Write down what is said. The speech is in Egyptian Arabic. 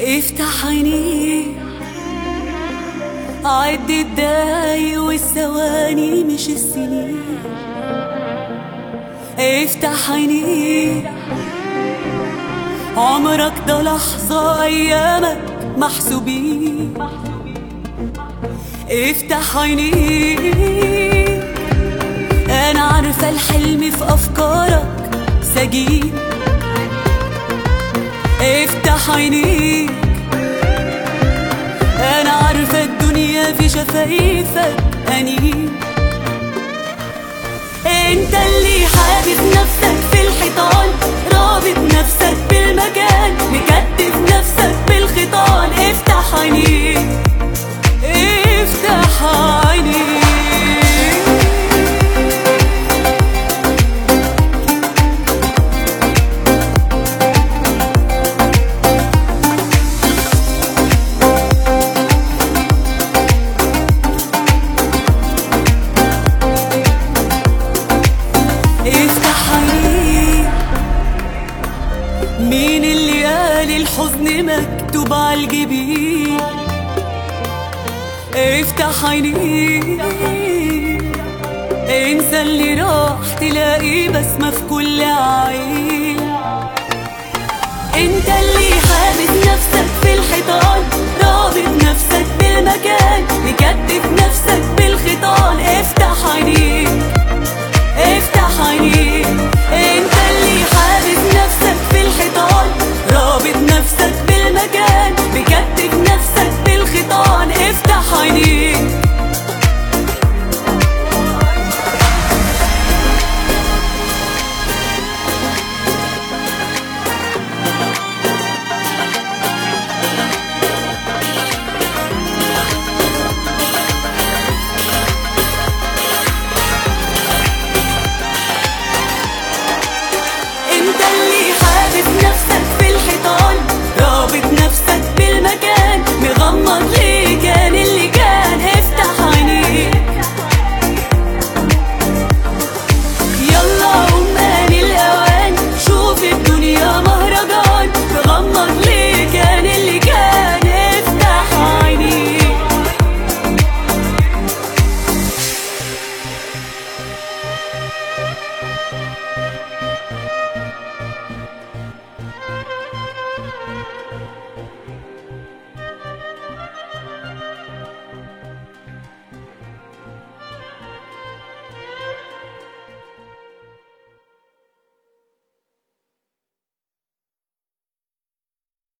افتح عينيك عد الدقايق والثواني مش السنين افتح عينيك عمرك ده لحظة أيامك محسوبين افتح عينيك أنا عارفة الحلم في أفكارك سجين افتح عينيك أنا عارفة الدنيا في شفايفك أنين انت اللي حابس نفسك في الحيطان رابط نفسك بالمكان مكتف نفسك بالخيطان افتح عينيك افتح عينيك افتح عينيك مين اللي قال الحزن مكتوب على الجبين افتح عينيك انسى اللي راح تلاقي بسمة في كل عين انت اللي حابس نفسك في الحيطان رابط نفسك بالمكان